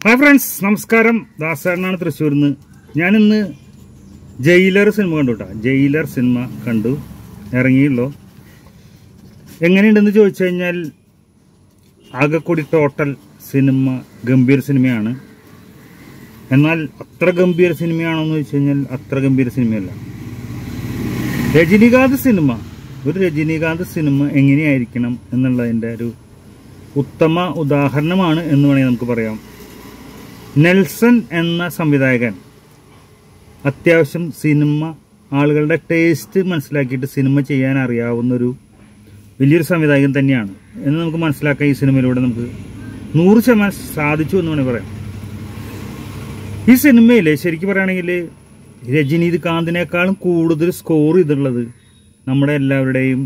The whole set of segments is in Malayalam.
ഹായ് ഫ്രണ്ട്സ് നമസ്കാരം ദാസേട്ടനാണ് തൃശ്ശൂരിൽ നിന്ന് ഞാനിന്ന് ജയിലർ സിനിമ കണ്ടു കേട്ടോ ജയിലർ സിനിമ കണ്ടു ഇറങ്ങിയുള്ളൂ എങ്ങനെയുണ്ടെന്ന് ചോദിച്ചു കഴിഞ്ഞാൽ ആകെക്കൂടി ടോട്ടൽ സിനിമ ഗംഭീര സിനിമയാണ് എന്നാൽ അത്ര ഗംഭീര സിനിമയാണോ എന്ന് ചോദിച്ചു കഴിഞ്ഞാൽ അത്ര ഗംഭീര സിനിമയല്ല രജനീകാന്ത് സിനിമ ഒരു രജനീകാന്ത് സിനിമ എങ്ങനെയായിരിക്കണം എന്നുള്ളതിൻ്റെ ഒരു ഉത്തമ ഉദാഹരണമാണ് എന്ന് വേണമെങ്കിൽ നമുക്ക് പറയാം നെൽസൺ എന്ന സംവിധായകൻ അത്യാവശ്യം സിനിമ ആളുകളുടെ ടേസ്റ്റ് മനസ്സിലാക്കിയിട്ട് സിനിമ ചെയ്യാൻ അറിയാവുന്നൊരു വലിയൊരു സംവിധായകൻ തന്നെയാണ് എന്ന് നമുക്ക് മനസ്സിലാക്കാം ഈ സിനിമയിലൂടെ നമുക്ക് നൂറ് ശതമാനം സാധിച്ചു എന്ന് വേണമെങ്കിൽ പറയാം ഈ സിനിമയിൽ ശരിക്കും പറയുകയാണെങ്കിൽ രജനീകാന്തിനേക്കാളും കൂടുതൽ സ്കോർ ചെയ്തിട്ടുള്ളത് നമ്മുടെ എല്ലാവരുടെയും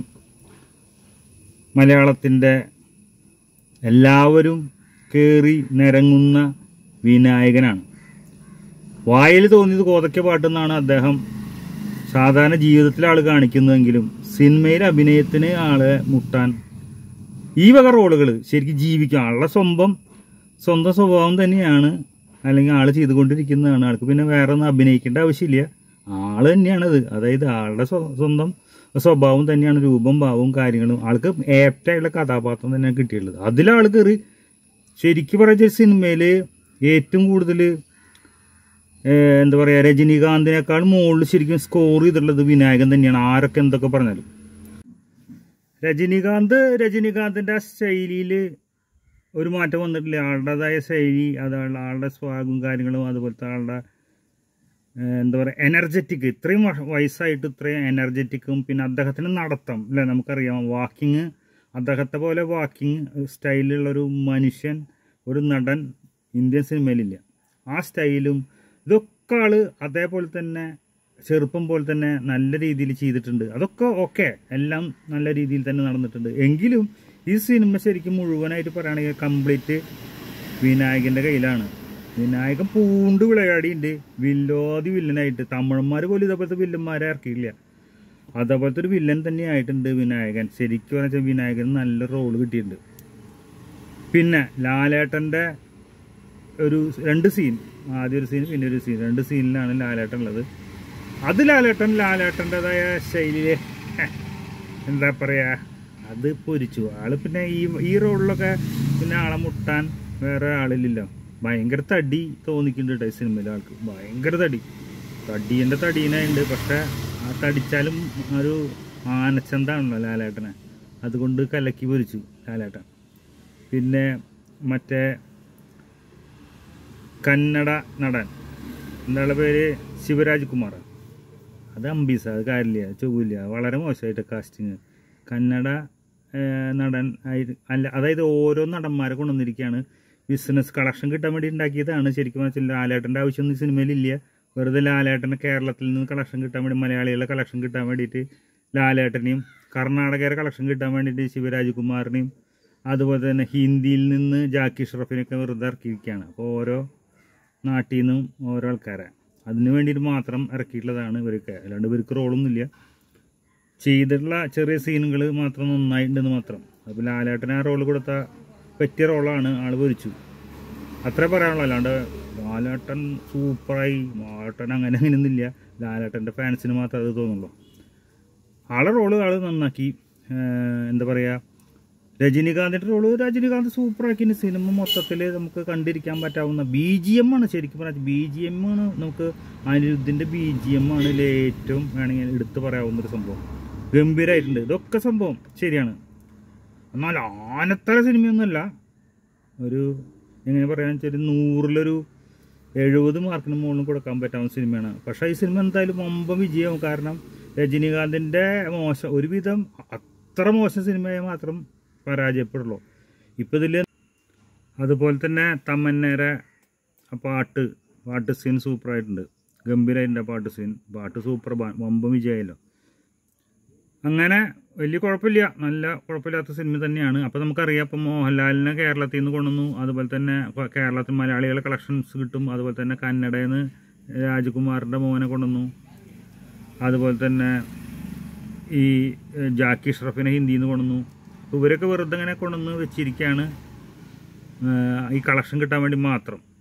മലയാളത്തിൻ്റെ എല്ലാവരും കയറി നിരങ്ങുന്ന വിനായകനാണ് വായിൽ തോന്നിയത് കോതയ്ക്ക പാട്ടെന്നാണ് അദ്ദേഹം സാധാരണ ജീവിതത്തിൽ ആൾ കാണിക്കുന്നതെങ്കിലും സിനിമയിൽ അഭിനയത്തിന് ആളെ മുട്ടാൻ ഈ വക റോളുകൾ ശരിക്കും ജീവിക്കും ആളുടെ സ്വന്തം സ്വന്തം സ്വഭാവം തന്നെയാണ് അല്ലെങ്കിൽ ആൾ ചെയ്തുകൊണ്ടിരിക്കുന്നതാണ് ആൾക്ക് പിന്നെ വേറെ ഒന്നും അഭിനയിക്കേണ്ട ആവശ്യമില്ല ആൾ തന്നെയാണത് അതായത് ആളുടെ സ്വ- സ്വന്തം സ്വഭാവം തന്നെയാണ് രൂപം ഭാവവും കാര്യങ്ങളും ആൾക്ക് ഏപ്റ്റായുള്ള കഥാപാത്രം തന്നെയാണ് കിട്ടിയിട്ടുള്ളത് അതിലാൾ കയറി ശരിക്കും പറഞ്ഞ സിനിമയിൽ ഏറ്റവും കൂടുതൽ എന്താ പറയുക രജനീകാന്തിനേക്കാൾ മുകളിൽ ശരിക്കും സ്കോർ ചെയ്തിട്ടുള്ളത് വിനായകൻ തന്നെയാണ് ആരൊക്കെ എന്തൊക്കെ പറഞ്ഞാലും രജനീകാന്ത് രജനീകാന്തിൻ്റെ ആ ശൈലിയിൽ ഒരു മാറ്റം വന്നിട്ടില്ല ആളുടേതായ ശൈലി അത് ആളുടെ- ആളുടെ സ്വാഗും കാര്യങ്ങളും അതുപോലത്തെ ആളുടെ ഏഹ്, എന്താ പറയുക എനർജറ്റിക് ഇത്രയും വ- വയസ്സായിട്ട് ഇത്രയും എനർജറ്റിക്കും പിന്നെ അദ്ദേഹത്തിന് നടത്തം അല്ലേ നമുക്കറിയാം വാക്കിങ് അദ്ദേഹത്തെ പോലെ വാക്കിങ് സ്റ്റൈലിലുള്ളൊരു മനുഷ്യൻ ഒരു നടൻ ഇന്ത്യൻ സിനിമയിലില്ല ആ സ്റ്റൈലും ഇതൊക്കെ ആള് അതേപോലെ തന്നെ ചെറുപ്പം പോലെ തന്നെ നല്ല രീതിയിൽ ചെയ്തിട്ടുണ്ട് അതൊക്കെ ഓക്കെ എല്ലാം നല്ല രീതിയിൽ തന്നെ നടന്നിട്ടുണ്ട് എങ്കിലും ഈ സിനിമ ശരിക്കും മുഴുവനായിട്ട് പറയുകയാണെങ്കിൽ കംപ്ലീറ്റ് വിനായകന്റെ കയ്യിലാണ് വിനായകൻ പൂണ്ട് വിളയാടിയുണ്ട് വില്ലോതി വില്ലനായിട്ട് തമിഴന്മാർ പോലും ഇതേപോലത്തെ വില്ലന്മാരെ ഇറക്കിയില്ല അതേപോലത്തെ ഒരു വില്ലൻ തന്നെ ആയിട്ടുണ്ട് വിനായകൻ ശരിക്കും പറഞ്ഞാൽ വിനായകന് നല്ല റോള് കിട്ടിയിട്ടുണ്ട് പിന്നെ ലാലേട്ടൻ്റെ ഒരു രണ്ട് സീൻ ആദ്യം ഒരു സീൻ പിന്നെ ഒരു സീൻ രണ്ട് സീനിലാണ് ലാലേട്ടൻ ഉള്ളത് അത് ലാലേട്ടൻ ലാലേട്ടൻ്റെതായ ശൈലിയിലെ എന്താ പറയുക അത് പൊരിച്ചു ആള് പിന്നെ ഈ ഈ റോളിലൊക്കെ പിന്നെ ആളെ മുട്ടാൻ വേറെ ആളില്ലല്ലോ ഭയങ്കര തടി തോന്നിക്കുന്നുണ്ട് കേട്ടോ ഈ സിനിമയിൽ ആൾക്ക് ഭയങ്കര തടി തടീൻ്റെ തടീനുണ്ട് പക്ഷെ ആ തടിച്ചാലും ഒരു ആനച്ചന്താണല്ലോ ലാലേട്ടനെ അതുകൊണ്ട് കലക്കി പൊരിച്ചു ലാലേട്ടൻ പിന്നെ മറ്റേ കന്നഡ നടൻ എന്താണ് പേര് ശിവരാജ് കുമാർ അത് അമ്പീസ അത് കാര്യമില്ല ചൊവ്വില്ല വളരെ മോശമായിട്ട് കാസ്റ്റിങ് കന്നഡ ഏഹ്, നടൻ ആയി അല്ല അതായത് ഓരോ നടന്മാരെ കൊണ്ടുവന്നിരിക്കുകയാണ് ബിസിനസ് കളക്ഷൻ കിട്ടാൻ വേണ്ടി ഉണ്ടാക്കിയതാണ് ശരിക്കും വെച്ചാൽ ലാലേട്ടൻ്റെ ആവശ്യമൊന്നും ഈ സിനിമയിലില്ല വെറുതെ ലാലേട്ടനെ കേരളത്തിൽ നിന്ന് കളക്ഷൻ കിട്ടാൻ വേണ്ടി മലയാളികളുടെ കളക്ഷൻ കിട്ടാൻ വേണ്ടിയിട്ട് ലാലേട്ടനെയും കർണാടകയുടെ കളക്ഷൻ കിട്ടാൻ വേണ്ടിയിട്ട് ശിവരാജ് കുമാറിനെയും അതുപോലെ തന്നെ ഹിന്ദിയിൽ നിന്ന് ജാക്കി ഷ്റഫിനെയൊക്കെ വെറുതെ ഇറക്കിയിരിക്കുകയാണ് അപ്പോൾ ഓരോ നാട്ടിൽ നിന്നും ഓരോ ആൾക്കാരെ അതിന് വേണ്ടിയിട്ട് മാത്രം ഇറക്കിയിട്ടുള്ളതാണ് ഇവർക്ക് അല്ലാണ്ട് ഇവർക്ക് റോളൊന്നുമില്ല ചെയ്തിട്ടുള്ള ചെറിയ സീനുകൾ മാത്രം നന്നായിട്ടുണ്ടെന്ന് മാത്രം അപ്പോൾ ലാലേട്ടന് ആ റോള് കൊടുത്ത പറ്റിയ റോളാണ് ആൾ പൊരിച്ചു അത്രേ പറയാനുള്ളൂ അല്ലാണ്ട് ലാലേട്ടൻ സൂപ്പറായി ലാലേട്ടൻ അങ്ങനെ അങ്ങനെയൊന്നുമില്ല ലാലേട്ടൻ്റെ ഫാൻസിന് മാത്രമേ അത് തോന്നുള്ളൂ ആളെ റോള് ആൾ നന്നാക്കി ഏഹ് എന്താ പറയുക രജനീകാന്തിൻ്റെ റോള് രജനീകാന്ത് സൂപ്പറാക്കി സിനിമ മൊത്തത്തിൽ നമുക്ക് കണ്ടിരിക്കാൻ പറ്റാവുന്ന ബി ജി എം ആണ് ശരിക്കും പറഞ്ഞാൽ ബി ജി എം ആണ് നമുക്ക് അനിരുദ്ധിൻ്റെ ബി ജി എം ആണ് ഇതിലെ ഏറ്റവും വേണമെങ്കിൽ എടുത്തു പറയാവുന്ന ഒരു സംഭവം ഗംഭീരമായിട്ടുണ്ട് ഇതൊക്കെ സംഭവം ശരിയാണ് എന്നാൽ ആനത്തര സിനിമയൊന്നുമല്ല ഒരു എങ്ങനെ പറയാന്ന് വെച്ചാൽ ഒരു നൂറിലൊരു എഴുപത് മാർക്കിന് മുകളിൽ കൊടുക്കാൻ പറ്റാവുന്ന സിനിമയാണ് പക്ഷേ ഈ സിനിമ എന്തായാലും വമ്പൻ വിജയവും കാരണം രജനീകാന്തിൻ്റെ മോശം ഒരുവിധം അത്ര മോശം സിനിമയെ മാത്രം പരാജയപ്പെടുള്ളൂ ഇപ്പം ഇതിൽ അതുപോലെ തന്നെ തമ്മന്നേരെ ആ പാട്ട് പാട്ട് സീൻ സൂപ്പറായിട്ടുണ്ട് ഗംഭീരമായിട്ടുണ്ട് ആ പാട്ട് സീൻ പാട്ട് സൂപ്പർ വമ്പൻ വിജയമല്ലോ അങ്ങനെ വലിയ കുഴപ്പമില്ല നല്ല കുഴപ്പമില്ലാത്ത സിനിമ തന്നെയാണ് അപ്പോൾ നമുക്കറിയാം ഇപ്പം മോഹൻലാലിനെ കേരളത്തിൽ നിന്ന് കൊണ്ടുവന്നു അതുപോലെ തന്നെ ഇപ്പൊ കേരളത്തിൽ മലയാളികളെ കളക്ഷൻസ് കിട്ടും അതുപോലെ തന്നെ കന്നഡയിൽ നിന്ന് രാജകുമാറിൻ്റെ മോനെ കൊണ്ടുവന്നു അതുപോലെ തന്നെ ഈ ഏഹ്, ജാക്കി ഷ്റഫിനെ ഹിന്ദിയിൽ നിന്ന് കൊണ്ടുവന്നു അപ്പോൾ ഇവരൊക്കെ വെറുതെ ഇങ്ങനെ കൊണ്ടുവന്ന് വെച്ചിരിക്കുകയാണ് ഏഹ്, ഈ കളക്ഷൻ കിട്ടാൻ വേണ്ടി മാത്രം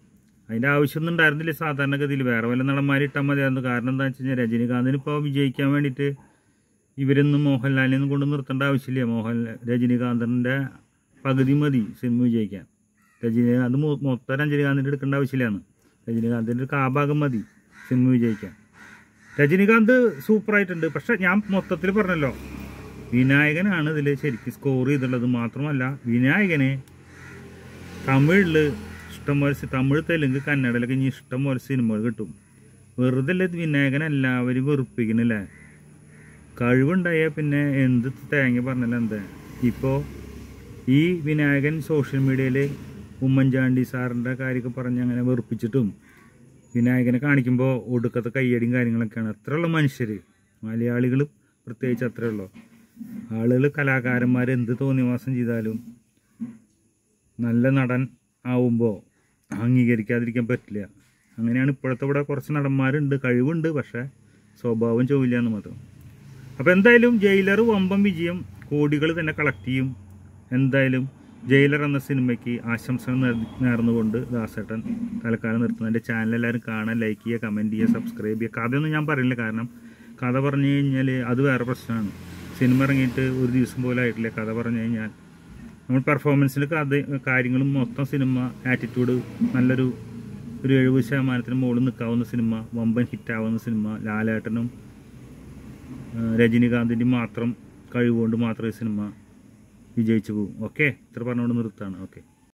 അതിൻ്റെ ആവശ്യമൊന്നും ഉണ്ടായിരുന്നില്ല സാധാരണഗതിയിൽ വേറെ വല്ല നടന്മാരെ ഇട്ടാൽ മതിയായിരുന്നു കാരണം എന്താ വെച്ച് കഴിഞ്ഞാൽ രജനീകാന്തിന് ഇപ്പോൾ വിജയിക്കാൻ വേണ്ടിയിട്ട് ഇവരൊന്നും മോഹൻലാലിനെ കൊണ്ട് നിർത്തേണ്ട ആവശ്യമില്ല മോഹൻലാൽ രജനീകാന്തിൻ്റെ പകുതി മതി സിനിമ വിജയിക്കാൻ രജനീകാന്ത് മൊ- മൊത്തം രജനീകാന്തിൻ്റെ എടുക്കേണ്ട ആവശ്യമില്ലാന്ന് രജനീകാന്തിൻ്റെ ഒരു കാഭാഗം മതി സിനിമ വിജയിക്കാൻ രജനീകാന്ത് സൂപ്പറായിട്ടുണ്ട് പക്ഷെ ഞാൻ മൊത്തത്തിൽ പറഞ്ഞല്ലോ വിനായകനാണ് ഇതിൽ ശരിക്കും സ്കോർ ചെയ്തിട്ടുള്ളത് മാത്രമല്ല വിനായകനെ തമിഴിൽ ഇഷ്ടംപോലെ സി- തമിഴ് തെലുങ്ക് കന്നഡയിലൊക്കെ ഇനി ഇഷ്ടംപോലെ സിനിമകൾ കിട്ടും വെറുതെ അല്ല ഇത് വിനായകൻ എല്ലാവരും വെറുപ്പിക്കണില്ലേ കഴിവുണ്ടായാൽ പിന്നെ എന്ത് തേങ്ങ പറഞ്ഞാലും എന്താ ഇപ്പോൾ ഈ വിനായകൻ സോഷ്യൽ മീഡിയയിൽ ഉമ്മൻചാണ്ടി സാറിൻ്റെ കാര്യമൊക്കെ പറഞ്ഞ് അങ്ങനെ വെറുപ്പിച്ചിട്ടും വിനായകനെ കാണിക്കുമ്പോൾ ഒടുക്കത്തെ കയ്യടിയും കാര്യങ്ങളൊക്കെയാണ് അത്രയുള്ള മനുഷ്യർ മലയാളികൾ പ്രത്യേകിച്ച് അത്രേ ഉള്ളൂ ആളുകൾ കലാകാരന്മാർ എന്ത് തോന്നിവാസം ചെയ്താലും നല്ല നടൻ ആവുമ്പോൾ അംഗീകരിക്കാതിരിക്കാൻ പറ്റില്ല അങ്ങനെയാണ് ഇപ്പോഴത്തെ ഇവിടെ കുറച്ച് നടന്മാരുണ്ട് കഴിവുണ്ട് പക്ഷേ സ്വഭാവം ചോവില്ല എന്ന് മാത്രം അപ്പോൾ എന്തായാലും ജയിലർ വമ്പം വിജയം കോടികൾ തന്നെ കളക്ട് ചെയ്യും എന്തായാലും ജയിലർ എന്ന സിനിമയ്ക്ക് ആശംസകൾ നേർ- നേർന്നുകൊണ്ട് ദാസേട്ടൻ തൽക്കാലം നിർത്തുന്നു എൻ്റെ ചാനൽ എല്ലാവരും കാണാൻ ലൈക്ക് ചെയ്യുക കമൻറ്റ് ചെയ്യുക സബ്സ്ക്രൈബ് ചെയ്യുക കഥയൊന്നും ഞാൻ പറയില്ല കാരണം കഥ പറഞ്ഞു കഴിഞ്ഞാൽ അത് വേറെ പ്രശ്നമാണ് സിനിമ ഇറങ്ങിയിട്ട് ഒരു ദിവസം പോലും ആയിട്ടില്ല കഥ പറഞ്ഞു കഴിഞ്ഞാൽ നമ്മൾ പെർഫോമൻസിൽ കഥ കാര്യങ്ങളും മൊത്തം സിനിമ ആറ്റിറ്റ്യൂഡ് നല്ലൊരു ഒരു എഴുപത് ശതമാനത്തിന് മുകളിൽ നിൽക്കാവുന്ന സിനിമ വമ്പൻ ഹിറ്റാവുന്ന സിനിമ ലാലേട്ടനും ആ, രജനീകാന്തിൻ്റെയും മാത്രം കഴിവുകൊണ്ട് മാത്രമേ സിനിമ വിജയിച്ചു പോകും ഓക്കെ ഇത്ര പറഞ്ഞുകൊണ്ട് നിർത്താണ് ഓക്കെ